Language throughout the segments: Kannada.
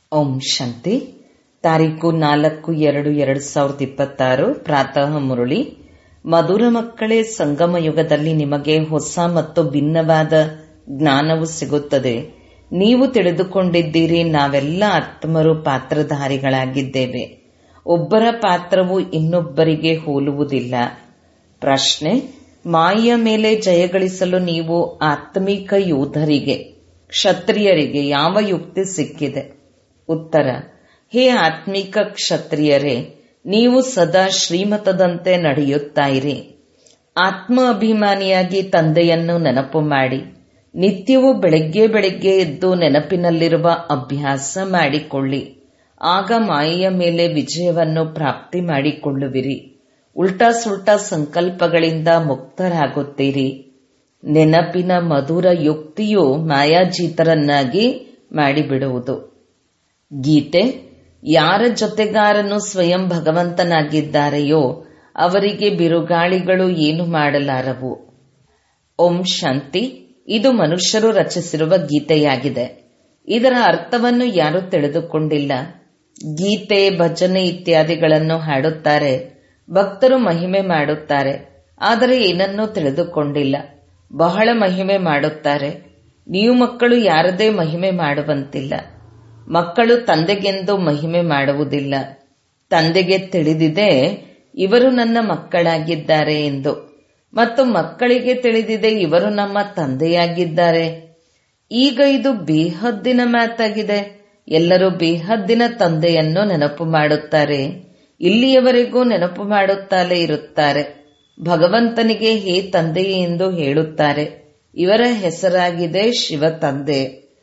ಓಂ ಶಾಂತಿ ತಾರೀಕು ನಾಲ್ಕು ಎರಡು ಎರಡು ಸಾವಿರದ ಇಪ್ಪತ್ತಾರು ಪ್ರಾತಃ ಮುರಳಿ ಮಧುರ ಮಕ್ಕಳೇ ಸಂಗಮ ಯುಗದಲ್ಲಿ ನಿಮಗೆ ಹೊಸ ಮತ್ತು ಭಿನ್ನವಾದ ಜ್ಞಾನವು ಸಿಗುತ್ತದೆ ನೀವು ತಿಳಿದುಕೊಂಡಿದ್ದೀರಿ ನಾವೆಲ್ಲ ಆತ್ಮರು ಪಾತ್ರಧಾರಿಗಳಾಗಿದ್ದೇವೆ ಒಬ್ಬರ ಪಾತ್ರವು ಇನ್ನೊಬ್ಬರಿಗೆ ಹೋಲುವುದಿಲ್ಲ ಪ್ರಶ್ನೆ ಮಾಯೆಯ ಮೇಲೆ ಜಯಗಳಿಸಲು ನೀವು ಆತ್ಮಿಕ ಯೋಧರಿಗೆ ಕ್ಷತ್ರಿಯರಿಗೆ ಯಾವ ಯುಕ್ತಿ ಸಿಕ್ಕಿದೆ ಉತ್ತರ ಹೇ ಆತ್ಮಿಕ ಕ್ಷತ್ರಿಯರೇ ನೀವು ಸದಾ ಶ್ರೀಮತದಂತೆ ನಡೆಯುತ್ತಾ ಇರಿ ಆತ್ಮ ಅಭಿಮಾನಿಯಾಗಿ ತಂದೆಯನ್ನು ನೆನಪು ಮಾಡಿ ನಿತ್ಯವೂ ಬೆಳಗ್ಗೆ ಬೆಳಗ್ಗೆ ಎದ್ದು ನೆನಪಿನಲ್ಲಿರುವ ಅಭ್ಯಾಸ ಮಾಡಿಕೊಳ್ಳಿ ಆಗ ಮಾಯೆಯ ಮೇಲೆ ವಿಜಯವನ್ನು ಪ್ರಾಪ್ತಿ ಮಾಡಿಕೊಳ್ಳುವಿರಿ ಉಲ್ಟಾ ಸುಲ್ಟಾ ಸಂಕಲ್ಪಗಳಿಂದ ಮುಕ್ತರಾಗುತ್ತೀರಿ ನೆನಪಿನ ಮಧುರ ಯುಕ್ತಿಯು ಮಾಯಾಜೀತರನ್ನಾಗಿ ಮಾಡಿಬಿಡುವುದು ಗೀತೆ ಯಾರ ಜೊತೆಗಾರನು ಸ್ವಯಂ ಭಗವಂತನಾಗಿದ್ದಾರೆಯೋ ಅವರಿಗೆ ಬಿರುಗಾಳಿಗಳು ಏನು ಮಾಡಲಾರವು ಓಂ ಶಾಂತಿ ಇದು ಮನುಷ್ಯರು ರಚಿಸಿರುವ ಗೀತೆಯಾಗಿದೆ ಇದರ ಅರ್ಥವನ್ನು ಯಾರೂ ತಿಳಿದುಕೊಂಡಿಲ್ಲ ಗೀತೆ ಭಜನೆ ಇತ್ಯಾದಿಗಳನ್ನು ಹಾಡುತ್ತಾರೆ ಭಕ್ತರು ಮಹಿಮೆ ಮಾಡುತ್ತಾರೆ ಆದರೆ ಏನನ್ನೂ ತಿಳಿದುಕೊಂಡಿಲ್ಲ ಬಹಳ ಮಹಿಮೆ ಮಾಡುತ್ತಾರೆ ನೀವು ಮಕ್ಕಳು ಯಾರದೇ ಮಹಿಮೆ ಮಾಡುವಂತಿಲ್ಲ ಮಕ್ಕಳು ತಂದೆಗೆಂದು ಮಹಿಮೆ ಮಾಡುವುದಿಲ್ಲ ತಂದೆಗೆ ತಿಳಿದಿದೆ ಇವರು ನನ್ನ ಮಕ್ಕಳಾಗಿದ್ದಾರೆ ಎಂದು ಮತ್ತು ಮಕ್ಕಳಿಗೆ ತಿಳಿದಿದೆ ಇವರು ನಮ್ಮ ತಂದೆಯಾಗಿದ್ದಾರೆ ಈಗ ಇದು ಬೇಹದ್ದಿನ ಮಾತಾಗಿದೆ ಎಲ್ಲರೂ ಬೇಹದ್ದಿನ ತಂದೆಯನ್ನು ನೆನಪು ಮಾಡುತ್ತಾರೆ ಇಲ್ಲಿಯವರೆಗೂ ನೆನಪು ಮಾಡುತ್ತಲೇ ಇರುತ್ತಾರೆ ಭಗವಂತನಿಗೆ ಹೇ ತಂದೆಯೇ ಎಂದು ಹೇಳುತ್ತಾರೆ ಇವರ ಹೆಸರಾಗಿದೆ ಶಿವ ತಂದೆ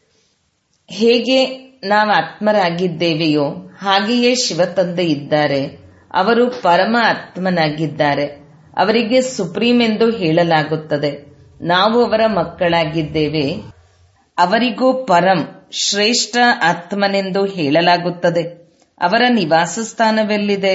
ಹೇಗೆ ನಾವು ಆತ್ಮರಾಗಿದ್ದೇವೆಯೋ ಹಾಗೆಯೇ ಶಿವ ತಂದೆ ಇದ್ದಾರೆ ಅವರು ಪರಮ ಆತ್ಮನಾಗಿದ್ದಾರೆ ಅವರಿಗೆ ಸುಪ್ರೀಂ ಎಂದು ಹೇಳಲಾಗುತ್ತದೆ ನಾವು ಅವರ ಮಕ್ಕಳಾಗಿದ್ದೇವೆ ಅವರಿಗೂ ಪರಂ ಶ್ರೇಷ್ಠ ಆತ್ಮನೆಂದು ಹೇಳಲಾಗುತ್ತದೆ ಅವರ ನಿವಾಸ ಸ್ಥಾನವೆಲ್ಲಿದೆ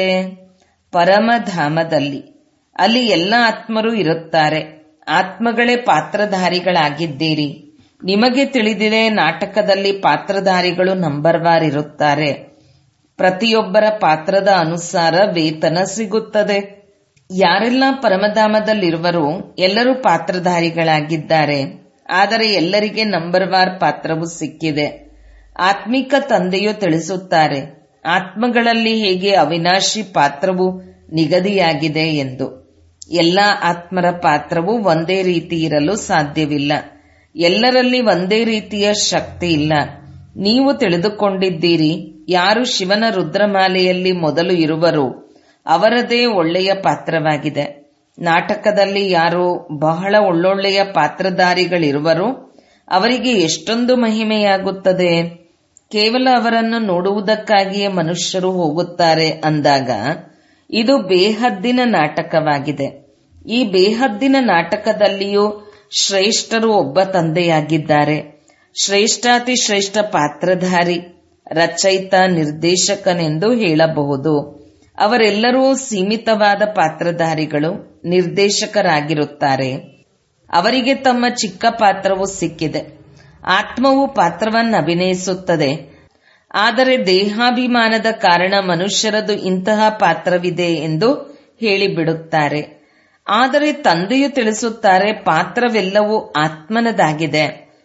ಪರಮಧಾಮದಲ್ಲಿ ಅಲ್ಲಿ ಎಲ್ಲ ಆತ್ಮರು ಇರುತ್ತಾರೆ ಆತ್ಮಗಳೇ ಪಾತ್ರಧಾರಿಗಳಾಗಿದ್ದೀರಿ ನಿಮಗೆ ತಿಳಿದಿದೆ ನಾಟಕದಲ್ಲಿ ಪಾತ್ರಧಾರಿಗಳು ನಂಬರ್ ವಾರ್ ಇರುತ್ತಾರೆ ಪ್ರತಿಯೊಬ್ಬರ ಪಾತ್ರದ ಅನುಸಾರ ವೇತನ ಸಿಗುತ್ತದೆ ಯಾರೆಲ್ಲ ಪರಮಧಾಮದಲ್ಲಿರುವರೋ ಎಲ್ಲರೂ ಪಾತ್ರಧಾರಿಗಳಾಗಿದ್ದಾರೆ ಆದರೆ ಎಲ್ಲರಿಗೆ ನಂಬರ್ ವಾರ್ ಪಾತ್ರವು ಸಿಕ್ಕಿದೆ ಆತ್ಮಿಕ ತಂದೆಯು ತಿಳಿಸುತ್ತಾರೆ ಆತ್ಮಗಳಲ್ಲಿ ಹೇಗೆ ಅವಿನಾಶಿ ಪಾತ್ರವು ನಿಗದಿಯಾಗಿದೆ ಎಂದು ಎಲ್ಲ ಆತ್ಮರ ಪಾತ್ರವು ಒಂದೇ ರೀತಿ ಇರಲು ಸಾಧ್ಯವಿಲ್ಲ ಎಲ್ಲರಲ್ಲಿ ಒಂದೇ ರೀತಿಯ ಶಕ್ತಿ ಇಲ್ಲ ನೀವು ತಿಳಿದುಕೊಂಡಿದ್ದೀರಿ ಯಾರು ಶಿವನ ರುದ್ರಮಾಲೆಯಲ್ಲಿ ಮೊದಲು ಇರುವರೋ ಅವರದೇ ಒಳ್ಳೆಯ ಪಾತ್ರವಾಗಿದೆ ನಾಟಕದಲ್ಲಿ ಯಾರು ಬಹಳ ಒಳ್ಳೊಳ್ಳೆಯ ಪಾತ್ರಧಾರಿಗಳಿರುವರೋ ಅವರಿಗೆ ಎಷ್ಟೊಂದು ಮಹಿಮೆಯಾಗುತ್ತದೆ ಕೇವಲ ಅವರನ್ನು ನೋಡುವುದಕ್ಕಾಗಿಯೇ ಮನುಷ್ಯರು ಹೋಗುತ್ತಾರೆ ಅಂದಾಗ ಇದು ಬೇಹದ್ದಿನ ನಾಟಕವಾಗಿದೆ ಈ ಬೇಹದ್ದಿನ ನಾಟಕದಲ್ಲಿಯೂ ಶ್ರೇಷ್ಠರು ಒಬ್ಬ ತಂದೆಯಾಗಿದ್ದಾರೆ ಶ್ರೇಷ್ಠಾತಿ ಶ್ರೇಷ್ಠ ಪಾತ್ರಧಾರಿ ರಚಯಿತ ನಿರ್ದೇಶಕನೆಂದು ಹೇಳಬಹುದು ಅವರೆಲ್ಲರೂ ಸೀಮಿತವಾದ ಪಾತ್ರಧಾರಿಗಳು ನಿರ್ದೇಶಕರಾಗಿರುತ್ತಾರೆ ಅವರಿಗೆ ತಮ್ಮ ಚಿಕ್ಕ ಪಾತ್ರವು ಸಿಕ್ಕಿದೆ ಆತ್ಮವು ಪಾತ್ರವನ್ನು ಅಭಿನಯಿಸುತ್ತದೆ ಆದರೆ ದೇಹಾಭಿಮಾನದ ಕಾರಣ ಮನುಷ್ಯರದು ಇಂತಹ ಪಾತ್ರವಿದೆ ಎಂದು ಹೇಳಿಬಿಡುತ್ತಾರೆ ಆದರೆ ತಂದೆಯು ತಿಳಿಸುತ್ತಾರೆ ಪಾತ್ರವೆಲ್ಲವೂ ಆತ್ಮನದಾಗಿದೆ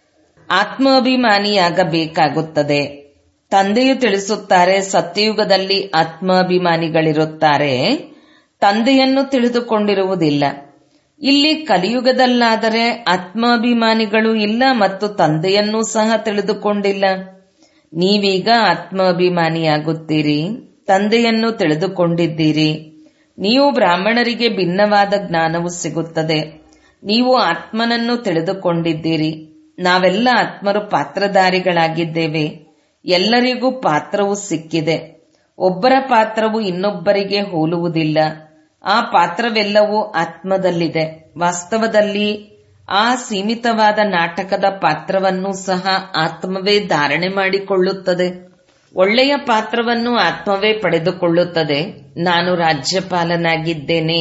ಆತ್ಮಾಭಿಮಾನಿಯಾಗಬೇಕಾಗುತ್ತದೆ ತಂದೆಯು ತಿಳಿಸುತ್ತಾರೆ ಸತ್ಯಯುಗದಲ್ಲಿ ಆತ್ಮಾಭಿಮಾನಿಗಳಿರುತ್ತಾರೆ ತಂದೆಯನ್ನು ತಿಳಿದುಕೊಂಡಿರುವುದಿಲ್ಲ ಇಲ್ಲಿ ಕಲಿಯುಗದಲ್ಲಾದರೆ ಆತ್ಮಾಭಿಮಾನಿಗಳು ಇಲ್ಲ ಮತ್ತು ತಂದೆಯನ್ನೂ ಸಹ ತಿಳಿದುಕೊಂಡಿಲ್ಲ ನೀವೀಗ ಆತ್ಮಾಭಿಮಾನಿಯಾಗುತ್ತೀರಿ ತಂದೆಯನ್ನು ತಿಳಿದುಕೊಂಡಿದ್ದೀರಿ ನೀವು ಬ್ರಾಹ್ಮಣರಿಗೆ ಭಿನ್ನವಾದ ಜ್ಞಾನವು ಸಿಗುತ್ತದೆ ನೀವು ಆತ್ಮನನ್ನು ತಿಳಿದುಕೊಂಡಿದ್ದೀರಿ ನಾವೆಲ್ಲ ಆತ್ಮರು ಪಾತ್ರಧಾರಿಗಳಾಗಿದ್ದೇವೆ ಎಲ್ಲರಿಗೂ ಪಾತ್ರವು ಸಿಕ್ಕಿದೆ ಒಬ್ಬರ ಪಾತ್ರವು ಇನ್ನೊಬ್ಬರಿಗೆ ಹೋಲುವುದಿಲ್ಲ ಆ ಪಾತ್ರವೆಲ್ಲವೂ ಆತ್ಮದಲ್ಲಿದೆ ವಾಸ್ತವದಲ್ಲಿ ಆ ಸೀಮಿತವಾದ ನಾಟಕದ ಪಾತ್ರವನ್ನು ಸಹ ಆತ್ಮವೇ ಧಾರಣೆ ಮಾಡಿಕೊಳ್ಳುತ್ತದೆ ಒಳ್ಳೆಯ ಪಾತ್ರವನ್ನು ಆತ್ಮವೇ ಪಡೆದುಕೊಳ್ಳುತ್ತದೆ ನಾನು ರಾಜ್ಯಪಾಲನಾಗಿದ್ದೇನೆ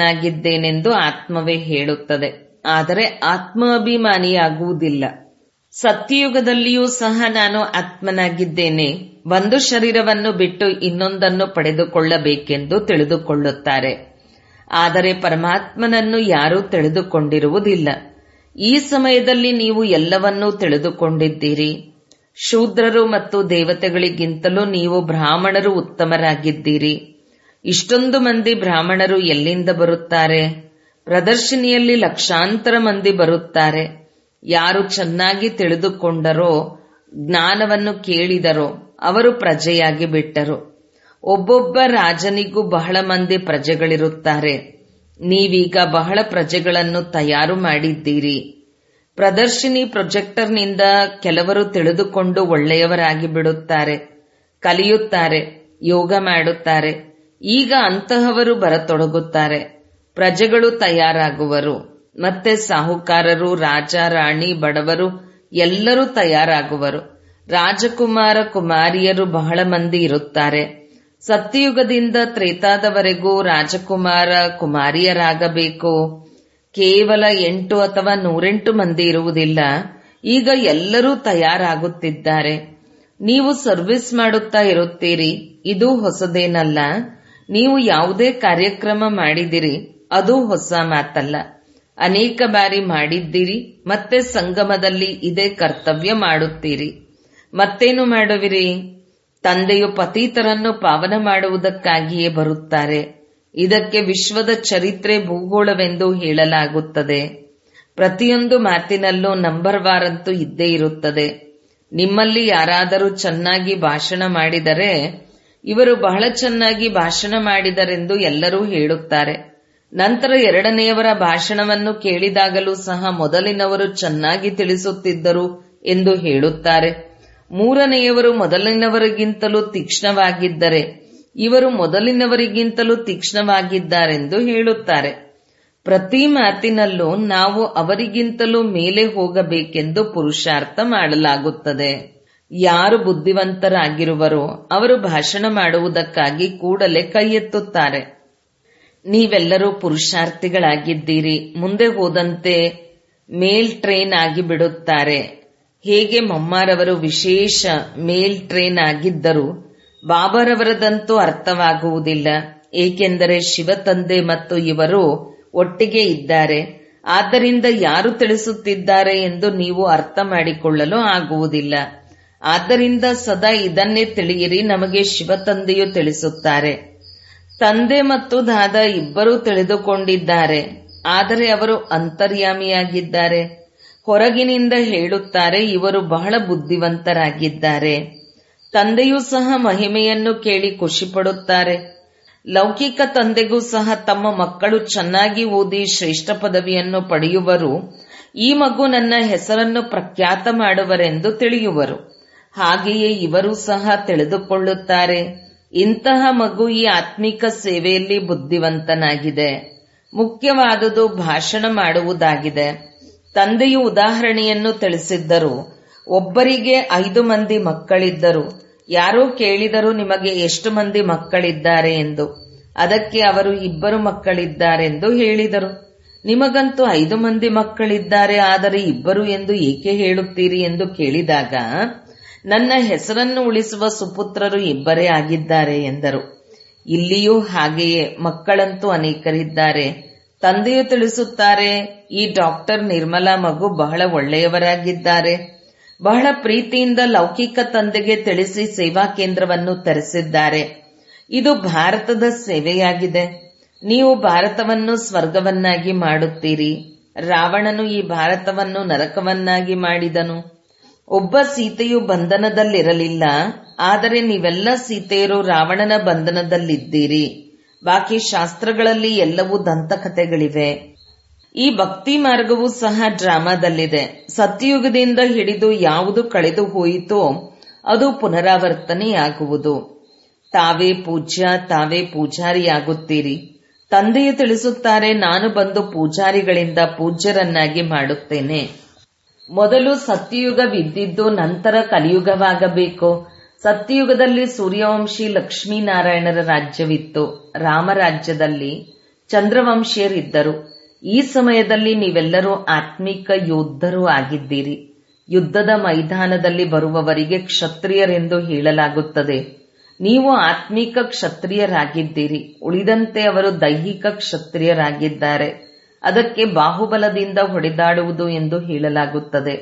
ಇಂತಹವನಾಗಿದ್ದೇನೆಂದು ಆತ್ಮವೇ ಹೇಳುತ್ತದೆ ಆದರೆ ಆತ್ಮ ಅಭಿಮಾನಿಯಾಗುವುದಿಲ್ಲ ಸತ್ಯಯುಗದಲ್ಲಿಯೂ ಸಹ ನಾನು ಆತ್ಮನಾಗಿದ್ದೇನೆ ಒಂದು ಶರೀರವನ್ನು ಬಿಟ್ಟು ಇನ್ನೊಂದನ್ನು ಪಡೆದುಕೊಳ್ಳಬೇಕೆಂದು ತಿಳಿದುಕೊಳ್ಳುತ್ತಾರೆ ಆದರೆ ಪರಮಾತ್ಮನನ್ನು ಯಾರೂ ತಿಳಿದುಕೊಂಡಿರುವುದಿಲ್ಲ ಈ ಸಮಯದಲ್ಲಿ ನೀವು ಎಲ್ಲವನ್ನೂ ತಿಳಿದುಕೊಂಡಿದ್ದೀರಿ ಶೂದ್ರರು ಮತ್ತು ದೇವತೆಗಳಿಗಿಂತಲೂ ನೀವು ಬ್ರಾಹ್ಮಣರು ಉತ್ತಮರಾಗಿದ್ದೀರಿ ಇಷ್ಟೊಂದು ಮಂದಿ ಬ್ರಾಹ್ಮಣರು ಎಲ್ಲಿಂದ ಬರುತ್ತಾರೆ ಪ್ರದರ್ಶನಿಯಲ್ಲಿ ಲಕ್ಷಾಂತರ ಮಂದಿ ಬರುತ್ತಾರೆ ಯಾರು ಚೆನ್ನಾಗಿ ತಿಳಿದುಕೊಂಡರೋ ಜ್ಞಾನವನ್ನು ಕೇಳಿದರೋ ಅವರು ಪ್ರಜೆಯಾಗಿ ಬಿಟ್ಟರು ಒಬ್ಬೊಬ್ಬ ರಾಜನಿಗೂ ಬಹಳ ಮಂದಿ ಪ್ರಜೆಗಳಿರುತ್ತಾರೆ ನೀವೀಗ ಬಹಳ ಪ್ರಜೆಗಳನ್ನು ತಯಾರು ಮಾಡಿದ್ದೀರಿ ಪ್ರದರ್ಶಿನಿ ಪ್ರೊಜೆಕ್ಟರ್ನಿಂದ ಕೆಲವರು ತಿಳಿದುಕೊಂಡು ಒಳ್ಳೆಯವರಾಗಿ ಬಿಡುತ್ತಾರೆ ಕಲಿಯುತ್ತಾರೆ ಯೋಗ ಮಾಡುತ್ತಾರೆ ಈಗ ಅಂತಹವರು ಬರತೊಡಗುತ್ತಾರೆ ಪ್ರಜೆಗಳು ತಯಾರಾಗುವರು ಮತ್ತೆ ಸಾಹುಕಾರರು ರಾಜ ರಾಣಿ ಬಡವರು ಎಲ್ಲರೂ ತಯಾರಾಗುವರು ರಾಜಕುಮಾರ ಕುಮಾರಿಯರು ಬಹಳ ಮಂದಿ ಇರುತ್ತಾರೆ ಸತ್ಯಯುಗದಿಂದ ತ್ರೇತಾದವರೆಗೂ ರಾಜಕುಮಾರ ಕುಮಾರಿಯರಾಗಬೇಕು ಕೇವಲ ಎಂಟು ಅಥವಾ ನೂರೆಂಟು ಮಂದಿ ಇರುವುದಿಲ್ಲ ಈಗ ಎಲ್ಲರೂ ತಯಾರಾಗುತ್ತಿದ್ದಾರೆ ನೀವು ಸರ್ವಿಸ್ ಮಾಡುತ್ತಾ ಇರುತ್ತೀರಿ ಇದು ಹೊಸದೇನಲ್ಲ ನೀವು ಯಾವುದೇ ಕಾರ್ಯಕ್ರಮ ಮಾಡಿದಿರಿ ಅದು ಹೊಸ ಮಾತಲ್ಲ ಅನೇಕ ಬಾರಿ ಮಾಡಿದ್ದೀರಿ ಮತ್ತೆ ಸಂಗಮದಲ್ಲಿ ಇದೇ ಕರ್ತವ್ಯ ಮಾಡುತ್ತೀರಿ ಮತ್ತೇನು ಮಾಡುವಿರಿ ತಂದೆಯು ಪತೀತರನ್ನು ಪಾವನ ಮಾಡುವುದಕ್ಕಾಗಿಯೇ ಬರುತ್ತಾರೆ ಇದಕ್ಕೆ ವಿಶ್ವದ ಚರಿತ್ರೆ ಭೂಗೋಳವೆಂದು ಹೇಳಲಾಗುತ್ತದೆ ಪ್ರತಿಯೊಂದು ಮಾತಿನಲ್ಲೂ ನಂಬರ್ ವಾರಂತೂ ಇದ್ದೇ ಇರುತ್ತದೆ ನಿಮ್ಮಲ್ಲಿ ಯಾರಾದರೂ ಚೆನ್ನಾಗಿ ಭಾಷಣ ಮಾಡಿದರೆ ಇವರು ಬಹಳ ಚೆನ್ನಾಗಿ ಭಾಷಣ ಮಾಡಿದರೆಂದು ಎಲ್ಲರೂ ಹೇಳುತ್ತಾರೆ ನಂತರ ಎರಡನೆಯವರ ಭಾಷಣವನ್ನು ಕೇಳಿದಾಗಲೂ ಸಹ ಮೊದಲಿನವರು ಚೆನ್ನಾಗಿ ತಿಳಿಸುತ್ತಿದ್ದರು ಎಂದು ಹೇಳುತ್ತಾರೆ ಮೂರನೆಯವರು ಮೊದಲಿನವರಿಗಿಂತಲೂ ತೀಕ್ಷ್ಣವಾಗಿದ್ದರೆ ಇವರು ಮೊದಲಿನವರಿಗಿಂತಲೂ ತೀಕ್ಷ್ಣವಾಗಿದ್ದಾರೆಂದು ಹೇಳುತ್ತಾರೆ ಪ್ರತಿ ಮಾತಿನಲ್ಲೂ ನಾವು ಅವರಿಗಿಂತಲೂ ಮೇಲೆ ಹೋಗಬೇಕೆಂದು ಪುರುಷಾರ್ಥ ಮಾಡಲಾಗುತ್ತದೆ ಯಾರು ಬುದ್ಧಿವಂತರಾಗಿರುವರೋ ಅವರು ಭಾಷಣ ಮಾಡುವುದಕ್ಕಾಗಿ ಕೂಡಲೇ ಕೈ ಎತ್ತುತ್ತಾರೆ ನೀವೆಲ್ಲರೂ ಪುರುಷಾರ್ಥಿಗಳಾಗಿದ್ದೀರಿ ಮುಂದೆ ಹೋದಂತೆ ಮೇಲ್ ಟ್ರೈನ್ ಆಗಿ ಬಿಡುತ್ತಾರೆ ಹೇಗೆ ಮಮ್ಮಾರವರು ವಿಶೇಷ ಮೇಲ್ ಟ್ರೈನ್ ಆಗಿದ್ದರು ಬಾಬರವರದಂತೂ ಅರ್ಥವಾಗುವುದಿಲ್ಲ ಏಕೆಂದರೆ ಶಿವತಂದೆ ಮತ್ತು ಇವರು ಒಟ್ಟಿಗೆ ಇದ್ದಾರೆ ಆದ್ದರಿಂದ ಯಾರು ತಿಳಿಸುತ್ತಿದ್ದಾರೆ ಎಂದು ನೀವು ಅರ್ಥ ಮಾಡಿಕೊಳ್ಳಲು ಆಗುವುದಿಲ್ಲ ಆದ್ದರಿಂದ ಸದಾ ಇದನ್ನೇ ತಿಳಿಯಿರಿ ನಮಗೆ ಶಿವತಂದೆಯು ತಿಳಿಸುತ್ತಾರೆ ತಂದೆ ಮತ್ತು ದಾದ ಇಬ್ಬರೂ ತಿಳಿದುಕೊಂಡಿದ್ದಾರೆ ಆದರೆ ಅವರು ಅಂತರ್ಯಾಮಿಯಾಗಿದ್ದಾರೆ ಹೊರಗಿನಿಂದ ಹೇಳುತ್ತಾರೆ ಇವರು ಬಹಳ ಬುದ್ಧಿವಂತರಾಗಿದ್ದಾರೆ ತಂದೆಯೂ ಸಹ ಮಹಿಮೆಯನ್ನು ಕೇಳಿ ಖುಷಿಪಡುತ್ತಾರೆ ಲೌಕಿಕ ತಂದೆಗೂ ಸಹ ತಮ್ಮ ಮಕ್ಕಳು ಚೆನ್ನಾಗಿ ಓದಿ ಶ್ರೇಷ್ಠ ಪದವಿಯನ್ನು ಪಡೆಯುವರು ಈ ಮಗು ನನ್ನ ಹೆಸರನ್ನು ಪ್ರಖ್ಯಾತ ಮಾಡುವರೆಂದು ತಿಳಿಯುವರು ಹಾಗೆಯೇ ಇವರು ಸಹ ತಿಳಿದುಕೊಳ್ಳುತ್ತಾರೆ ಇಂತಹ ಮಗು ಈ ಆತ್ಮಿಕ ಸೇವೆಯಲ್ಲಿ ಬುದ್ಧಿವಂತನಾಗಿದೆ ಮುಖ್ಯವಾದುದು ಭಾಷಣ ಮಾಡುವುದಾಗಿದೆ ತಂದೆಯು ಉದಾಹರಣೆಯನ್ನು ತಿಳಿಸಿದ್ದರು ಒಬ್ಬರಿಗೆ ಐದು ಮಂದಿ ಮಕ್ಕಳಿದ್ದರು ಯಾರೋ ಕೇಳಿದರು ನಿಮಗೆ ಎಷ್ಟು ಮಂದಿ ಮಕ್ಕಳಿದ್ದಾರೆ ಎಂದು ಅದಕ್ಕೆ ಅವರು ಇಬ್ಬರು ಮಕ್ಕಳಿದ್ದಾರೆಂದು ಹೇಳಿದರು ನಿಮಗಂತೂ ಐದು ಮಂದಿ ಮಕ್ಕಳಿದ್ದಾರೆ ಆದರೆ ಇಬ್ಬರು ಎಂದು ಏಕೆ ಹೇಳುತ್ತೀರಿ ಎಂದು ಕೇಳಿದಾಗ ನನ್ನ ಹೆಸರನ್ನು ಉಳಿಸುವ ಸುಪುತ್ರರು ಇಬ್ಬರೇ ಆಗಿದ್ದಾರೆ ಎಂದರು ಇಲ್ಲಿಯೂ ಹಾಗೆಯೇ ಮಕ್ಕಳಂತೂ ಅನೇಕರಿದ್ದಾರೆ ತಂದೆಯು ತಿಳಿಸುತ್ತಾರೆ ಈ ಡಾಕ್ಟರ್ ನಿರ್ಮಲಾ ಮಗು ಬಹಳ ಒಳ್ಳೆಯವರಾಗಿದ್ದಾರೆ ಬಹಳ ಪ್ರೀತಿಯಿಂದ ಲೌಕಿಕ ತಂದೆಗೆ ತಿಳಿಸಿ ಸೇವಾ ಕೇಂದ್ರವನ್ನು ತೆರೆಸಿದ್ದಾರೆ ಇದು ಭಾರತದ ಸೇವೆಯಾಗಿದೆ ನೀವು ಭಾರತವನ್ನು ಸ್ವರ್ಗವನ್ನಾಗಿ ಮಾಡುತ್ತೀರಿ ರಾವಣನು ಈ ಭಾರತವನ್ನು ನರಕವನ್ನಾಗಿ ಮಾಡಿದನು ಒಬ್ಬ ಸೀತೆಯು ಬಂಧನದಲ್ಲಿರಲಿಲ್ಲ ಆದರೆ ನೀವೆಲ್ಲ ಸೀತೆಯರು ರಾವಣನ ಬಂಧನದಲ್ಲಿದ್ದೀರಿ ಬಾಕಿ ಶಾಸ್ತ್ರಗಳಲ್ಲಿ ಎಲ್ಲವೂ ದಂತಕಥೆಗಳಿವೆ ಈ ಭಕ್ತಿ ಮಾರ್ಗವೂ ಸಹ ಡ್ರಾಮಾದಲ್ಲಿದೆ ಸತ್ಯಯುಗದಿಂದ ಹಿಡಿದು ಯಾವುದು ಕಳೆದು ಹೋಯಿತೋ ಅದು ಪುನರಾವರ್ತನೆಯಾಗುವುದು ತಾವೇ ಪೂಜ್ಯ ತಾವೇ ಪೂಜಾರಿಯಾಗುತ್ತೀರಿ ತಂದೆಯು ತಿಳಿಸುತ್ತಾರೆ ನಾನು ಬಂದು ಪೂಜಾರಿಗಳಿಂದ ಪೂಜ್ಯರನ್ನಾಗಿ ಮಾಡುತ್ತೇನೆ ಮೊದಲು ಸತ್ಯಯುಗವಿದ್ದಿದ್ದು ನಂತರ ಕಲಿಯುಗವಾಗಬೇಕು ಸತ್ಯಯುಗದಲ್ಲಿ ಸೂರ್ಯವಂಶಿ ಲಕ್ಷ್ಮೀನಾರಾಯಣರ ರಾಜ್ಯವಿತ್ತು ರಾಮರಾಜ್ಯದಲ್ಲಿ ಚಂದ್ರವಂಶಿಯರಿದ್ದರು ಈ ಸಮಯದಲ್ಲಿ ನೀವೆಲ್ಲರೂ ಆತ್ಮಿಕ ಯೋಧರು ಆಗಿದ್ದೀರಿ ಯುದ್ಧದ ಮೈದಾನದಲ್ಲಿ ಬರುವವರಿಗೆ ಕ್ಷತ್ರಿಯರೆಂದು ಹೇಳಲಾಗುತ್ತದೆ ನೀವು ಆತ್ಮಿಕ ಕ್ಷತ್ರಿಯರಾಗಿದ್ದೀರಿ ಉಳಿದಂತೆ ಅವರು ದೈಹಿಕ ಕ್ಷತ್ರಿಯರಾಗಿದ್ದಾರೆ ಅದಕ್ಕೆ ಬಾಹುಬಲದಿಂದ ಹೊಡೆದಾಡುವುದು ಎಂದು ಹೇಳಲಾಗುತ್ತದೆ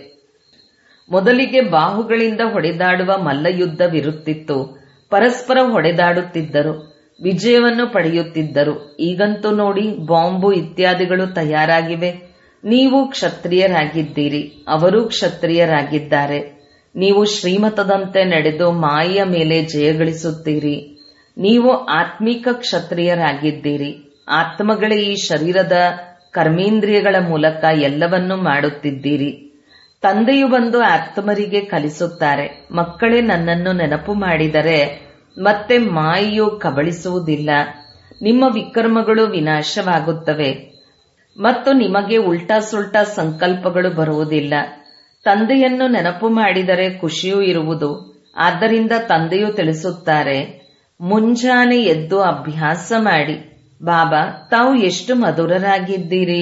ಮೊದಲಿಗೆ ಬಾಹುಗಳಿಂದ ಹೊಡೆದಾಡುವ ಮಲ್ಲಯುದ್ಧವಿರುತ್ತಿತ್ತು ಪರಸ್ಪರ ಹೊಡೆದಾಡುತ್ತಿದ್ದರು ವಿಜಯವನ್ನು ಪಡೆಯುತ್ತಿದ್ದರು ಈಗಂತೂ ನೋಡಿ ಬಾಂಬು ಇತ್ಯಾದಿಗಳು ತಯಾರಾಗಿವೆ ನೀವು ಕ್ಷತ್ರಿಯರಾಗಿದ್ದೀರಿ ಅವರೂ ಕ್ಷತ್ರಿಯರಾಗಿದ್ದಾರೆ ನೀವು ಶ್ರೀಮತದಂತೆ ನಡೆದು ಮಾಯೆಯ ಮೇಲೆ ಜಯಗಳಿಸುತ್ತೀರಿ ನೀವು ಆತ್ಮಿಕ ಕ್ಷತ್ರಿಯರಾಗಿದ್ದೀರಿ ಆತ್ಮಗಳೇ ಈ ಶರೀರದ ಕರ್ಮೇಂದ್ರಿಯಗಳ ಮೂಲಕ ಎಲ್ಲವನ್ನೂ ಮಾಡುತ್ತಿದ್ದೀರಿ ತಂದೆಯು ಬಂದು ಆತ್ಮರಿಗೆ ಕಲಿಸುತ್ತಾರೆ ಮಕ್ಕಳೇ ನನ್ನನ್ನು ನೆನಪು ಮಾಡಿದರೆ ಮತ್ತೆ ಮಾಯೆಯು ಕಬಳಿಸುವುದಿಲ್ಲ ನಿಮ್ಮ ವಿಕರ್ಮಗಳು ವಿನಾಶವಾಗುತ್ತವೆ ಮತ್ತು ನಿಮಗೆ ಉಲ್ಟಾ ಸುಲ್ಟಾ ಸಂಕಲ್ಪಗಳು ಬರುವುದಿಲ್ಲ ತಂದೆಯನ್ನು ನೆನಪು ಮಾಡಿದರೆ ಖುಷಿಯೂ ಇರುವುದು ಆದ್ದರಿಂದ ತಂದೆಯು ತಿಳಿಸುತ್ತಾರೆ ಮುಂಜಾನೆ ಎದ್ದು ಅಭ್ಯಾಸ ಮಾಡಿ ಬಾಬಾ ತಾವು ಎಷ್ಟು ಮಧುರರಾಗಿದ್ದೀರಿ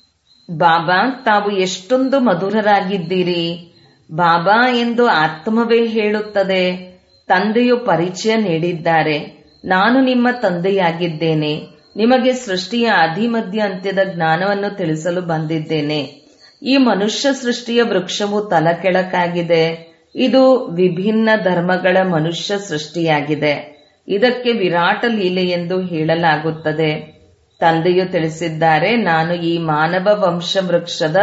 ಬಾಬಾ ತಾವು ಎಷ್ಟೊಂದು ಮಧುರರಾಗಿದ್ದೀರಿ ಬಾಬಾ ಎಂದು ಆತ್ಮವೇ ಹೇಳುತ್ತದೆ ತಂದೆಯು ಪರಿಚಯ ನೀಡಿದ್ದಾರೆ ನಾನು ನಿಮ್ಮ ತಂದೆಯಾಗಿದ್ದೇನೆ ನಿಮಗೆ ಸೃಷ್ಟಿಯ ಆದಿಮಧ್ಯ ಅಂತ್ಯದ ಜ್ಞಾನವನ್ನು ತಿಳಿಸಲು ಬಂದಿದ್ದೇನೆ ಈ ಮನುಷ್ಯ ಸೃಷ್ಟಿಯ ವೃಕ್ಷವು ತಲಕೆಳಕಾಗಿದೆ ಇದು ವಿಭಿನ್ನ ಧರ್ಮಗಳ ಮನುಷ್ಯ ಸೃಷ್ಟಿಯಾಗಿದೆ ಇದಕ್ಕೆ ವಿರಾಟ ಲೀಲೆ ಎಂದು ಹೇಳಲಾಗುತ್ತದೆ ತಂದೆಯು ತಿಳಿಸಿದ್ದಾರೆ ನಾನು ಈ ಮಾನವ ವಂಶ ವೃಕ್ಷದ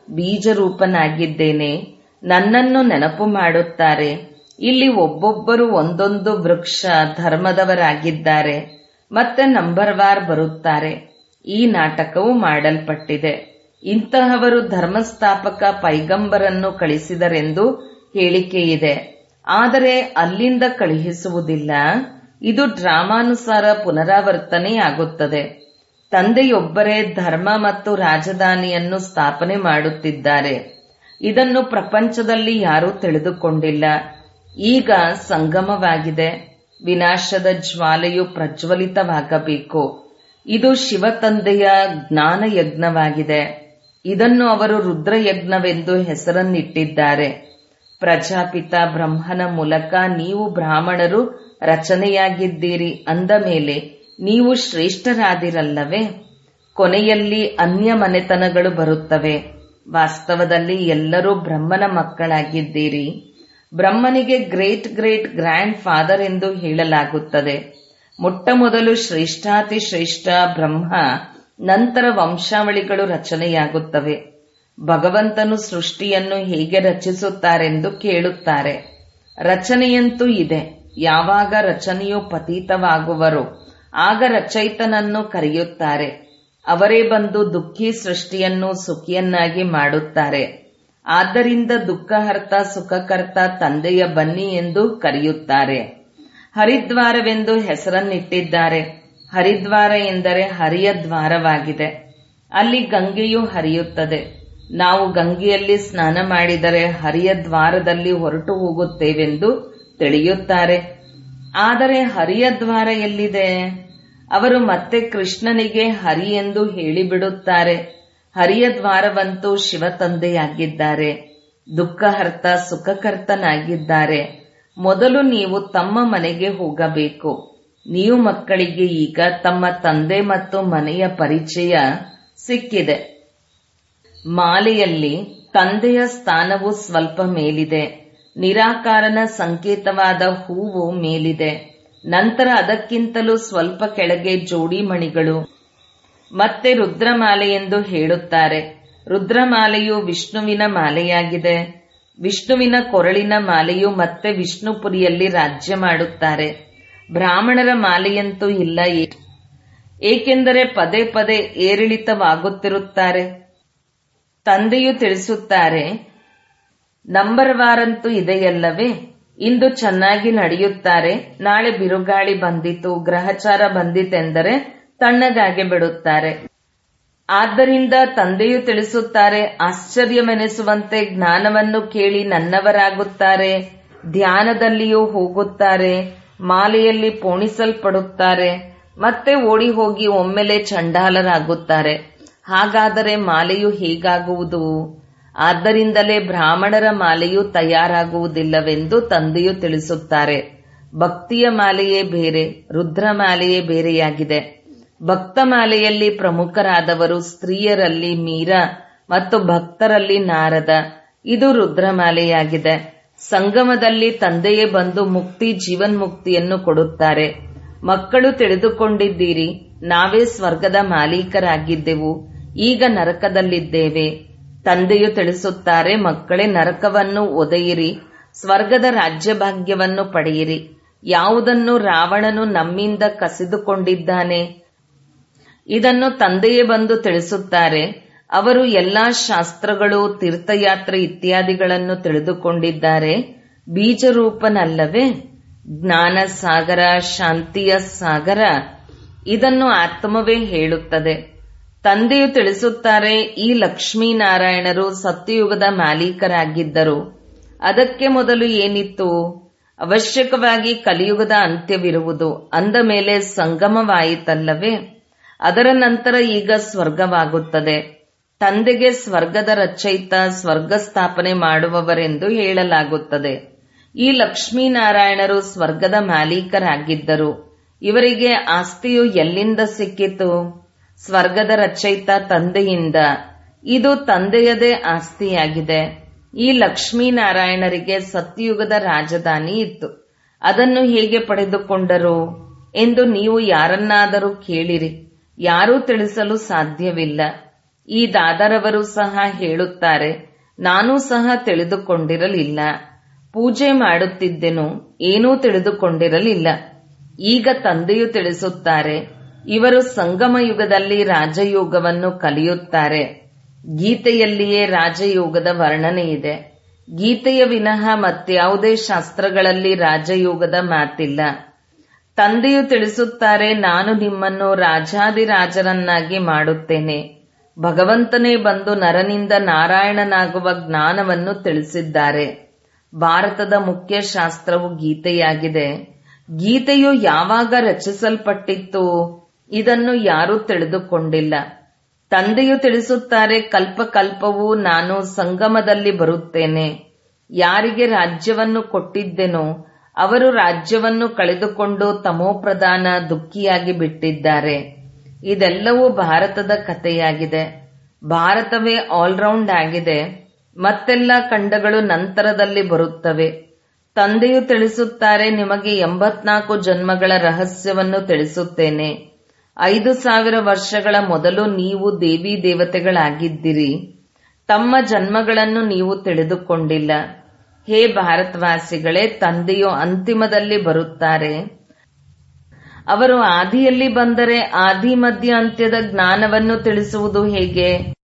ಬೀಜರೂಪನಾಗಿದ್ದೇನೆ ನನ್ನನ್ನು ನೆನಪು ಮಾಡುತ್ತಾರೆ ಇಲ್ಲಿ ಒಬ್ಬೊಬ್ಬರು ಒಂದೊಂದು ವೃಕ್ಷ ಧರ್ಮದವರಾಗಿದ್ದಾರೆ ಮತ್ತೆ ನಂಬರ್ ವಾರ್ ಬರುತ್ತಾರೆ ಈ ನಾಟಕವು ಮಾಡಲ್ಪಟ್ಟಿದೆ ಇಂತಹವರು ಧರ್ಮಸ್ಥಾಪಕ ಪೈಗಂಬರನ್ನು ಕಳಿಸಿದರೆಂದು ಹೇಳಿಕೆಯಿದೆ ಆದರೆ ಅಲ್ಲಿಂದ ಕಳುಹಿಸುವುದಿಲ್ಲ ಇದು ಡ್ರಾಮಾನುಸಾರ ಪುನರಾವರ್ತನೆಯಾಗುತ್ತದೆ ತಂದೆಯೊಬ್ಬರೇ ಧರ್ಮ ಮತ್ತು ರಾಜಧಾನಿಯನ್ನು ಸ್ಥಾಪನೆ ಮಾಡುತ್ತಿದ್ದಾರೆ ಇದನ್ನು ಪ್ರಪಂಚದಲ್ಲಿ ಯಾರೂ ತಿಳಿದುಕೊಂಡಿಲ್ಲ ಈಗ ಸಂಗಮವಾಗಿದೆ ವಿನಾಶದ ಜ್ವಾಲೆಯು ಪ್ರಜ್ವಲಿತವಾಗಬೇಕು ಇದು ಶಿವತಂದೆಯ ಜ್ಞಾನ ಯಜ್ಞವಾಗಿದೆ ಇದನ್ನು ಅವರು ರುದ್ರಯಜ್ಞವೆಂದು ಹೆಸರನ್ನಿಟ್ಟಿದ್ದಾರೆ ಪ್ರಜಾಪಿತ ಬ್ರಹ್ಮನ ಮೂಲಕ ನೀವು ಬ್ರಾಹ್ಮಣರು ರಚನೆಯಾಗಿದ್ದೀರಿ ಅಂದ ಮೇಲೆ ನೀವು ಶ್ರೇಷ್ಠರಾದಿರಲ್ಲವೇ ಕೊನೆಯಲ್ಲಿ ಅನ್ಯ ಮನೆತನಗಳು ಬರುತ್ತವೆ ವಾಸ್ತವದಲ್ಲಿ ಎಲ್ಲರೂ ಬ್ರಹ್ಮನ ಮಕ್ಕಳಾಗಿದ್ದೀರಿ ಬ್ರಹ್ಮನಿಗೆ ಗ್ರೇಟ್ ಗ್ರೇಟ್ ಗ್ರ್ಯಾಂಡ್ ಫಾದರ್ ಎಂದು ಹೇಳಲಾಗುತ್ತದೆ ಮೊಟ್ಟ ಮೊದಲು ಶ್ರೇಷ್ಠಾತಿ ಶ್ರೇಷ್ಠ ಬ್ರಹ್ಮ ನಂತರ ವಂಶಾವಳಿಗಳು ರಚನೆಯಾಗುತ್ತವೆ ಭಗವಂತನು ಸೃಷ್ಟಿಯನ್ನು ಹೇಗೆ ರಚಿಸುತ್ತಾರೆಂದು ಕೇಳುತ್ತಾರೆ ರಚನೆಯಂತೂ ಇದೆ ಯಾವಾಗ ರಚನೆಯು ಪತೀತವಾಗುವರು ಆಗ ರಚಯಿತನನ್ನು ಕರೆಯುತ್ತಾರೆ ಅವರೇ ಬಂದು ದುಃಖಿ ಸೃಷ್ಟಿಯನ್ನು ಸುಖಿಯನ್ನಾಗಿ ಮಾಡುತ್ತಾರೆ ಆದ್ದರಿಂದ ದುಃಖಹರ್ತ ಸುಖಕರ್ತ ತಂದೆಯ ಬನ್ನಿ ಎಂದು ಕರೆಯುತ್ತಾರೆ ಹರಿದ್ವಾರವೆಂದು ಹೆಸರನ್ನಿಟ್ಟಿದ್ದಾರೆ ಹರಿದ್ವಾರ ಎಂದರೆ ಹರಿಯ ದ್ವಾರವಾಗಿದೆ ಅಲ್ಲಿ ಗಂಗೆಯು ಹರಿಯುತ್ತದೆ ನಾವು ಗಂಗೆಯಲ್ಲಿ ಸ್ನಾನ ಮಾಡಿದರೆ ಹರಿಯ ದ್ವಾರದಲ್ಲಿ ಹೊರಟು ಹೋಗುತ್ತೇವೆಂದು ತಿಳಿಯುತ್ತಾರೆ ಆದರೆ ಹರಿಯ ದ್ವಾರ ಎಲ್ಲಿದೆ ಅವರು ಮತ್ತೆ ಕೃಷ್ಣನಿಗೆ ಹರಿ ಎಂದು ಹೇಳಿಬಿಡುತ್ತಾರೆ ಹರಿಯ ದ್ವಾರವಂತೂ ಶಿವತಂದೆಯಾಗಿದ್ದಾರೆ ದುಃಖಹರ್ತ ಸುಖಕರ್ತನಾಗಿದ್ದಾರೆ ಮೊದಲು ನೀವು ತಮ್ಮ ಮನೆಗೆ ಹೋಗಬೇಕು ನೀವು ಮಕ್ಕಳಿಗೆ ಈಗ ತಮ್ಮ ತಂದೆ ಮತ್ತು ಮನೆಯ ಪರಿಚಯ ಸಿಕ್ಕಿದೆ ಮಾಲೆಯಲ್ಲಿ ತಂದೆಯ ಸ್ಥಾನವು ಸ್ವಲ್ಪ ಮೇಲಿದೆ ನಿರಾಕಾರನ ಸಂಕೇತವಾದ ಹೂವು ಮೇಲಿದೆ ನಂತರ ಅದಕ್ಕಿಂತಲೂ ಸ್ವಲ್ಪ ಕೆಳಗೆ ಜೋಡಿ ಮಣಿಗಳು ಮತ್ತೆ ರುದ್ರಮಾಲೆ ಎಂದು ಹೇಳುತ್ತಾರೆ ರುದ್ರಮಾಲೆಯು ವಿಷ್ಣುವಿನ ಮಾಲೆಯಾಗಿದೆ ವಿಷ್ಣುವಿನ ಕೊರಳಿನ ಮಾಲೆಯು ಮತ್ತೆ ವಿಷ್ಣುಪುರಿಯಲ್ಲಿ ರಾಜ್ಯ ಮಾಡುತ್ತಾರೆ ಬ್ರಾಹ್ಮಣರ ಮಾಲೆಯಂತೂ ಇಲ್ಲ ಏಕೆಂದರೆ ಪದೇ ಪದೇ ಏರಿಳಿತವಾಗುತ್ತಿರುತ್ತಾರೆ ತಂದೆಯು ತಿಳಿಸುತ್ತಾರೆ ನಂಬರ್ ವಾರಂತೂ ಇದೆಯಲ್ಲವೇ ಇಂದು ಚೆನ್ನಾಗಿ ನಡೆಯುತ್ತಾರೆ ನಾಳೆ ಬಿರುಗಾಳಿ ಬಂದಿತು ಗ್ರಹಚಾರ ಬಂದಿತೆಂದರೆ ತಣ್ಣಗಾಗೆ ಬಿಡುತ್ತಾರೆ ಆದ್ದರಿಂದ ತಂದೆಯು ತಿಳಿಸುತ್ತಾರೆ ಆಶ್ಚರ್ಯವೆನಿಸುವಂತೆ ಜ್ಞಾನವನ್ನು ಕೇಳಿ ನನ್ನವರಾಗುತ್ತಾರೆ ಧ್ಯಾನದಲ್ಲಿಯೂ ಹೋಗುತ್ತಾರೆ ಮಾಲೆಯಲ್ಲಿ ಪೋಣಿಸಲ್ಪಡುತ್ತಾರೆ ಮತ್ತೆ ಓಡಿ ಹೋಗಿ ಒಮ್ಮೆಲೆ ಚಂಡಾಲರಾಗುತ್ತಾರೆ ಹಾಗಾದರೆ ಮಾಲೆಯು ಹೇಗಾಗುವುದು ಆದ್ದರಿಂದಲೇ ಬ್ರಾಹ್ಮಣರ ಮಾಲೆಯು ತಯಾರಾಗುವುದಿಲ್ಲವೆಂದು ತಂದೆಯು ತಿಳಿಸುತ್ತಾರೆ ಭಕ್ತಿಯ ಮಾಲೆಯೇ ಬೇರೆ ರುದ್ರಮಾಲೆಯೇ ಬೇರೆಯಾಗಿದೆ ಭಕ್ತ ಮಾಲೆಯಲ್ಲಿ ಪ್ರಮುಖರಾದವರು ಸ್ತ್ರೀಯರಲ್ಲಿ ಮೀರಾ ಮತ್ತು ಭಕ್ತರಲ್ಲಿ ನಾರದ ಇದು ರುದ್ರಮಾಲೆಯಾಗಿದೆ ಸಂಗಮದಲ್ಲಿ ತಂದೆಯೇ ಬಂದು ಮುಕ್ತಿ ಜೀವನ್ಮುಕ್ತಿಯನ್ನು ಕೊಡುತ್ತಾರೆ ಮಕ್ಕಳು ತಿಳಿದುಕೊಂಡಿದ್ದೀರಿ ನಾವೇ ಸ್ವರ್ಗದ ಮಾಲೀಕರಾಗಿದ್ದೆವು ಈಗ ನರಕದಲ್ಲಿದ್ದೇವೆ ತಂದೆಯು ತಿಳಿಸುತ್ತಾರೆ ಮಕ್ಕಳೇ ನರಕವನ್ನು ಒದೆಯಿರಿ ಸ್ವರ್ಗದ ರಾಜ್ಯಭಾಗ್ಯವನ್ನು ಪಡೆಯಿರಿ ಯಾವುದನ್ನು ರಾವಣನು ನಮ್ಮಿಂದ ಕಸಿದುಕೊಂಡಿದ್ದಾನೆ ಇದನ್ನು ತಂದೆಯೇ ಬಂದು ತಿಳಿಸುತ್ತಾರೆ ಅವರು ಎಲ್ಲಾ ಶಾಸ್ತ್ರಗಳು ತೀರ್ಥಯಾತ್ರೆ ಇತ್ಯಾದಿಗಳನ್ನು ತಿಳಿದುಕೊಂಡಿದ್ದಾರೆ ಬೀಜರೂಪನಲ್ಲವೇ ಜ್ಞಾನ ಸಾಗರ ಶಾಂತಿಯ ಸಾಗರ ಇದನ್ನು ಆತ್ಮವೇ ಹೇಳುತ್ತದೆ ತಂದೆಯು ತಿಳಿಸುತ್ತಾರೆ ಈ ಲಕ್ಷ್ಮೀನಾರಾಯಣರು ಸತ್ಯಯುಗದ ಮಾಲೀಕರಾಗಿದ್ದರು ಅದಕ್ಕೆ ಮೊದಲು ಏನಿತ್ತು ಅವಶ್ಯಕವಾಗಿ ಕಲಿಯುಗದ ಅಂತ್ಯವಿರುವುದು ಅಂದ ಮೇಲೆ ಸಂಗಮವಾಯಿತಲ್ಲವೇ ಅದರ ನಂತರ ಈಗ ಸ್ವರ್ಗವಾಗುತ್ತದೆ ತಂದೆಗೆ ಸ್ವರ್ಗದ ರಚಯಿತ ಸ್ವರ್ಗ ಸ್ಥಾಪನೆ ಮಾಡುವವರೆಂದು ಹೇಳಲಾಗುತ್ತದೆ ಈ ಲಕ್ಷ್ಮೀನಾರಾಯಣರು ಸ್ವರ್ಗದ ಮಾಲೀಕರಾಗಿದ್ದರು ಇವರಿಗೆ ಆಸ್ತಿಯು ಎಲ್ಲಿಂದ ಸಿಕ್ಕಿತು ಸ್ವರ್ಗದ ರಚಯಿತ ತಂದೆಯಿಂದ ಇದು ತಂದೆಯದೇ ಆಸ್ತಿಯಾಗಿದೆ ಈ ಲಕ್ಷ್ಮೀನಾರಾಯಣರಿಗೆ ಸತ್ಯಯುಗದ ರಾಜಧಾನಿ ಇತ್ತು ಅದನ್ನು ಹೇಗೆ ಪಡೆದುಕೊಂಡರು ಎಂದು ನೀವು ಯಾರನ್ನಾದರೂ ಕೇಳಿರಿ ಯಾರೂ ತಿಳಿಸಲು ಸಾಧ್ಯವಿಲ್ಲ ಈ ದಾದರವರು ಸಹ ಹೇಳುತ್ತಾರೆ ನಾನೂ ಸಹ ತಿಳಿದುಕೊಂಡಿರಲಿಲ್ಲ ಪೂಜೆ ಮಾಡುತ್ತಿದ್ದೆನು ಏನೂ ತಿಳಿದುಕೊಂಡಿರಲಿಲ್ಲ ಈಗ ತಂದೆಯು ತಿಳಿಸುತ್ತಾರೆ ಇವರು ಸಂಗಮ ಯುಗದಲ್ಲಿ ರಾಜಯೋಗವನ್ನು ಕಲಿಯುತ್ತಾರೆ ಗೀತೆಯಲ್ಲಿಯೇ ರಾಜಯೋಗದ ವರ್ಣನೆ ಇದೆ ಗೀತೆಯ ವಿನಃ ಮತ್ಯಾವುದೇ ಶಾಸ್ತ್ರಗಳಲ್ಲಿ ರಾಜಯೋಗದ ಮಾತಿಲ್ಲ ತಂದೆಯು ತಿಳಿಸುತ್ತಾರೆ ನಾನು ನಿಮ್ಮನ್ನು ರಾಜಾದಿರಾಜರನ್ನಾಗಿ ಮಾಡುತ್ತೇನೆ ಭಗವಂತನೇ ಬಂದು ನರನಿಂದ ನಾರಾಯಣನಾಗುವ ಜ್ಞಾನವನ್ನು ತಿಳಿಸಿದ್ದಾರೆ ಭಾರತದ ಮುಖ್ಯ ಶಾಸ್ತ್ರವು ಗೀತೆಯಾಗಿದೆ ಗೀತೆಯು ಯಾವಾಗ ರಚಿಸಲ್ಪಟ್ಟಿತ್ತು ಇದನ್ನು ಯಾರೂ ತಿಳಿದುಕೊಂಡಿಲ್ಲ ತಂದೆಯು ತಿಳಿಸುತ್ತಾರೆ ಕಲ್ಪ ಕಲ್ಪವೂ ನಾನು ಸಂಗಮದಲ್ಲಿ ಬರುತ್ತೇನೆ ಯಾರಿಗೆ ರಾಜ್ಯವನ್ನು ಕೊಟ್ಟಿದ್ದೆನೋ ಅವರು ರಾಜ್ಯವನ್ನು ಕಳೆದುಕೊಂಡು ತಮೋಪ್ರಧಾನ ದುಃಖಿಯಾಗಿ ಬಿಟ್ಟಿದ್ದಾರೆ ಇದೆಲ್ಲವೂ ಭಾರತದ ಕಥೆಯಾಗಿದೆ ಭಾರತವೇ ಆಲ್ರೌಂಡ್ ಆಗಿದೆ ಮತ್ತೆಲ್ಲ ಖಂಡಗಳು ನಂತರದಲ್ಲಿ ಬರುತ್ತವೆ ತಂದೆಯು ತಿಳಿಸುತ್ತಾರೆ ನಿಮಗೆ ಎಂಬತ್ನಾಲ್ಕು ಜನ್ಮಗಳ ರಹಸ್ಯವನ್ನು ತಿಳಿಸುತ್ತೇನೆ ಐದು ಸಾವಿರ ವರ್ಷಗಳ ಮೊದಲು ನೀವು ದೇವಿ ದೇವತೆಗಳಾಗಿದ್ದಿರಿ ತಮ್ಮ ಜನ್ಮಗಳನ್ನು ನೀವು ತಿಳಿದುಕೊಂಡಿಲ್ಲ ಹೇ ಭಾರತವಾಸಿಗಳೇ ತಂದೆಯು ಅಂತಿಮದಲ್ಲಿ ಬರುತ್ತಾರೆ ಅವರು ಆದಿಯಲ್ಲಿ ಬಂದರೆ ಆದಿ ಮಧ್ಯ ಅಂತ್ಯದ ಜ್ಞಾನವನ್ನು ತಿಳಿಸುವುದು ಹೇಗೆ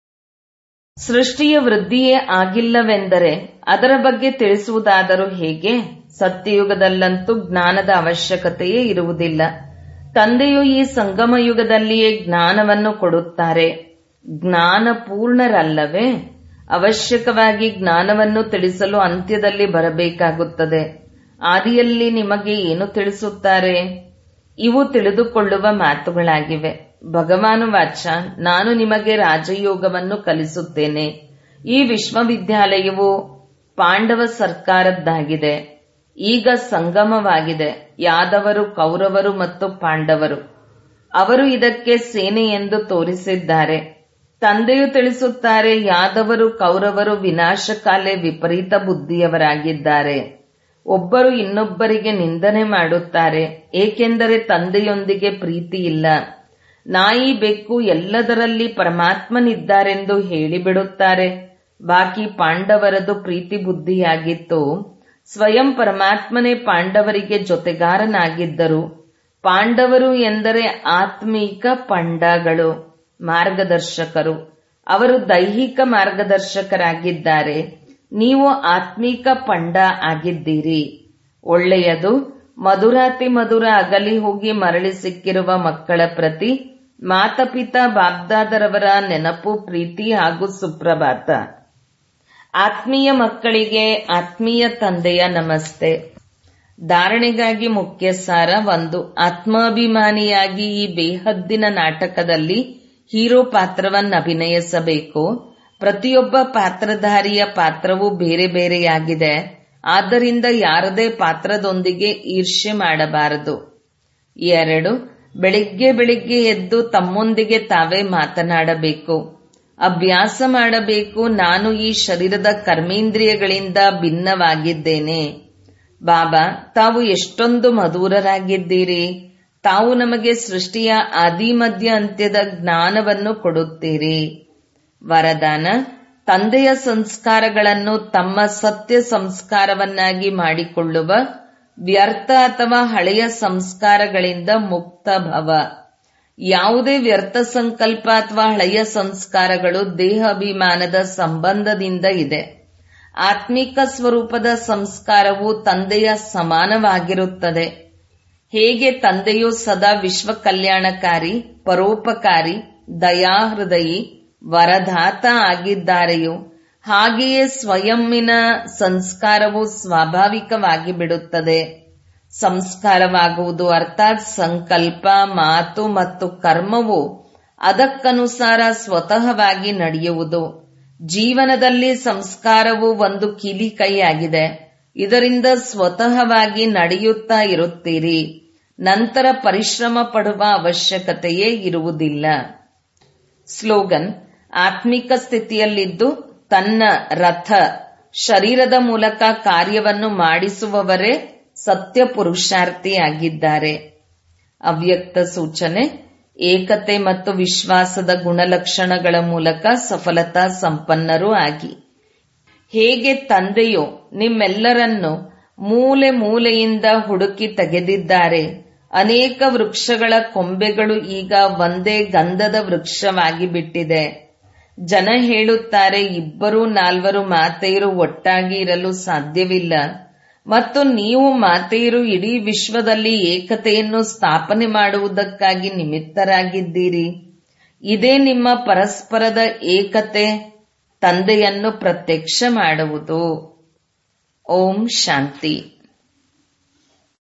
ಸೃಷ್ಟಿಯ ವೃದ್ಧಿಯೇ ಆಗಿಲ್ಲವೆಂದರೆ ಅದರ ಬಗ್ಗೆ ತಿಳಿಸುವುದಾದರೂ ಹೇಗೆ ಸತ್ಯಯುಗದಲ್ಲಂತೂ ಜ್ಞಾನದ ಅವಶ್ಯಕತೆಯೇ ಇರುವುದಿಲ್ಲ ತಂದೆಯು ಈ ಸಂಗಮ ಯುಗದಲ್ಲಿಯೇ ಜ್ಞಾನವನ್ನು ಕೊಡುತ್ತಾರೆ ಜ್ಞಾನ ಪೂರ್ಣರಲ್ಲವೇ ಅವಶ್ಯಕವಾಗಿ ಜ್ಞಾನವನ್ನು ತಿಳಿಸಲು ಅಂತ್ಯದಲ್ಲಿ ಬರಬೇಕಾಗುತ್ತದೆ ಆದಿಯಲ್ಲಿ ನಿಮಗೆ ಏನು ತಿಳಿಸುತ್ತಾರೆ ಇವು ತಿಳಿದುಕೊಳ್ಳುವ ಮಾತುಗಳಾಗಿವೆ ಭಗವಾನು ವಾಚ ನಾನು ನಿಮಗೆ ರಾಜಯೋಗವನ್ನು ಕಲಿಸುತ್ತೇನೆ ಈ ವಿಶ್ವವಿದ್ಯಾಲಯವು ಪಾಂಡವ ಸರ್ಕಾರದ್ದಾಗಿದೆ ಈಗ ಸಂಗಮವಾಗಿದೆ ಯಾದವರು ಕೌರವರು ಮತ್ತು ಪಾಂಡವರು ಅವರು ಇದಕ್ಕೆ ಸೇನೆ ಎಂದು ತೋರಿಸಿದ್ದಾರೆ ತಂದೆಯು ತಿಳಿಸುತ್ತಾರೆ ಯಾದವರು ಕೌರವರು ವಿನಾಶಕಾಲೆ ವಿಪರೀತ ಬುದ್ಧಿಯವರಾಗಿದ್ದಾರೆ ಒಬ್ಬರು ಇನ್ನೊಬ್ಬರಿಗೆ ನಿಂದನೆ ಮಾಡುತ್ತಾರೆ ಏಕೆಂದರೆ ತಂದೆಯೊಂದಿಗೆ ಪ್ರೀತಿ ಇಲ್ಲ ನಾಯಿ ಬೆಕ್ಕು ಎಲ್ಲದರಲ್ಲಿ ಪರಮಾತ್ಮನಿದ್ದಾರೆಂದು ಹೇಳಿಬಿಡುತ್ತಾರೆ ಬಾಕಿ ಪಾಂಡವರದು ಪ್ರೀತಿ ಬುದ್ಧಿಯಾಗಿತ್ತು ಸ್ವಯಂ ಪರಮಾತ್ಮನೇ ಪಾಂಡವರಿಗೆ ಜೊತೆಗಾರನಾಗಿದ್ದರು ಪಾಂಡವರು ಎಂದರೆ ಆತ್ಮೀಕ ಪಂಡಗಳು ಮಾರ್ಗದರ್ಶಕರು ಅವರು ದೈಹಿಕ ಮಾರ್ಗದರ್ಶಕರಾಗಿದ್ದಾರೆ ನೀವು ಆತ್ಮೀಕ ಪಂಡ ಆಗಿದ್ದೀರಿ ಒಳ್ಳೆಯದು ಮಧುರಾತಿ ಮಧುರ ಅಗಲಿ ಹೋಗಿ ಮರಳಿ ಸಿಕ್ಕಿರುವ ಮಕ್ಕಳ ಪ್ರತಿ ಮಾತಪಿತಾ ಬಾಬ್ದಾದರವರ ನೆನಪು ಪ್ರೀತಿ ಹಾಗೂ ಸುಪ್ರಭಾತ ಆತ್ಮೀಯ ಮಕ್ಕಳಿಗೆ ಆತ್ಮೀಯ ತಂದೆಯ ನಮಸ್ತೆ ಧಾರಣೆಗಾಗಿ ಮುಖ್ಯ ಸಾರ ಒಂದು ಆತ್ಮಾಭಿಮಾನಿಯಾಗಿ ಈ ಬೇಹದ್ದಿನ ನಾಟಕದಲ್ಲಿ ಹೀರೋ ಪಾತ್ರವನ್ನು ಅಭಿನಯಿಸಬೇಕು ಪ್ರತಿಯೊಬ್ಬ ಪಾತ್ರಧಾರಿಯ ಪಾತ್ರವೂ ಬೇರೆ ಬೇರೆಯಾಗಿದೆ ಆದ್ದರಿಂದ ಯಾರದೇ ಪಾತ್ರದೊಂದಿಗೆ ಈರ್ಷ್ಯೆ ಮಾಡಬಾರದು ಎರಡು ಬೆಳಿಗ್ಗೆ ಬೆಳಿಗ್ಗೆ ಎದ್ದು ತಮ್ಮೊಂದಿಗೆ ತಾವೇ ಮಾತನಾಡಬೇಕು ಅಭ್ಯಾಸ ಮಾಡಬೇಕು ನಾನು ಈ ಶರೀರದ ಕರ್ಮೇಂದ್ರಿಯಗಳಿಂದ ಭಿನ್ನವಾಗಿದ್ದೇನೆ ಬಾಬಾ ತಾವು ಎಷ್ಟೊಂದು ಮಧುರರಾಗಿದ್ದೀರಿ ತಾವು ನಮಗೆ ಸೃಷ್ಟಿಯ ಆದಿಮಧ್ಯ ಅಂತ್ಯದ ಜ್ಞಾನವನ್ನು ಕೊಡುತ್ತೀರಿ ವರದಾನ ತಂದೆಯ ಸಂಸ್ಕಾರಗಳನ್ನು ತಮ್ಮ ಸತ್ಯ ಸಂಸ್ಕಾರವನ್ನಾಗಿ ಮಾಡಿಕೊಳ್ಳುವ ವ್ಯರ್ಥ ಅಥವಾ ಹಳೆಯ ಸಂಸ್ಕಾರಗಳಿಂದ ಮುಕ್ತ ಭವ ಯಾವುದೇ ವ್ಯರ್ಥ ಸಂಕಲ್ಪ ಅಥವಾ ಹಳೆಯ ಸಂಸ್ಕಾರಗಳು ದೇಹಾಭಿಮಾನದ ಸಂಬಂಧದಿಂದ ಇದೆ ಆತ್ಮಿಕ ಸ್ವರೂಪದ ಸಂಸ್ಕಾರವು ತಂದೆಯ ಸಮಾನವಾಗಿರುತ್ತದೆ ಹೇಗೆ ತಂದೆಯು ಸದಾ ವಿಶ್ವ ಕಲ್ಯಾಣಕಾರಿ ಪರೋಪಕಾರಿ ದಯಾಹೃದಯಿ ವರದಾತ ಆಗಿದ್ದಾರೆಯೋ ಹಾಗೆಯೇ ಸ್ವಯಂನ ಸಂಸ್ಕಾರವು ಸ್ವಾಭಾವಿಕವಾಗಿ ಬಿಡುತ್ತದೆ ಸಂಸ್ಕಾರವಾಗುವುದು ಅರ್ಥಾತ್ ಸಂಕಲ್ಪ ಮಾತು ಮತ್ತು ಕರ್ಮವು ಅದಕ್ಕನುಸಾರ ಸ್ವತಃವಾಗಿ ನಡೆಯುವುದು ಜೀವನದಲ್ಲಿ ಸಂಸ್ಕಾರವು ಒಂದು ಕಿಲಿ ಕೈಯಾಗಿದೆ ಇದರಿಂದ ಸ್ವತಃವಾಗಿ ನಡೆಯುತ್ತಾ ಇರುತ್ತೀರಿ ನಂತರ ಪರಿಶ್ರಮ ಪಡುವ ಅವಶ್ಯಕತೆಯೇ ಇರುವುದಿಲ್ಲ ಸ್ಲೋಗನ್ ಆತ್ಮಿಕ ಸ್ಥಿತಿಯಲ್ಲಿದ್ದು ತನ್ನ ರಥ ಶರೀರದ ಮೂಲಕ ಕಾರ್ಯವನ್ನು ಮಾಡಿಸುವವರೇ ಸತ್ಯ ಪುರುಷಾರ್ಥಿಯಾಗಿದ್ದಾರೆ ಅವ್ಯಕ್ತ ಸೂಚನೆ ಏಕತೆ ಮತ್ತು ವಿಶ್ವಾಸದ ಗುಣಲಕ್ಷಣಗಳ ಮೂಲಕ ಸಫಲತಾ ಸಂಪನ್ನರೂ ಆಗಿ ಹೇಗೆ ತಂದೆಯು ನಿಮ್ಮೆಲ್ಲರನ್ನು ಮೂಲೆ ಮೂಲೆಯಿಂದ ಹುಡುಕಿ ತೆಗೆದಿದ್ದಾರೆ ಅನೇಕ ವೃಕ್ಷಗಳ ಕೊಂಬೆಗಳು ಈಗ ಒಂದೇ ಗಂಧದ ವೃಕ್ಷವಾಗಿ ಬಿಟ್ಟಿದೆ ಜನ ಹೇಳುತ್ತಾರೆ ಇಬ್ಬರು ನಾಲ್ವರು ಮಾತೆಯರು ಒಟ್ಟಾಗಿ ಇರಲು ಸಾಧ್ಯವಿಲ್ಲ ಮತ್ತು ನೀವು ಮಾತೆಯರು ಇಡೀ ವಿಶ್ವದಲ್ಲಿ ಏಕತೆಯನ್ನು ಸ್ಥಾಪನೆ ಮಾಡುವುದಕ್ಕಾಗಿ ನಿಮಿತ್ತರಾಗಿದ್ದೀರಿ ಇದೇ ನಿಮ್ಮ ಪರಸ್ಪರದ ಏಕತೆ ತಂದೆಯನ್ನು ಪ್ರತ್ಯಕ್ಷ ಮಾಡುವುದು ಓಂ ಶಾಂತಿ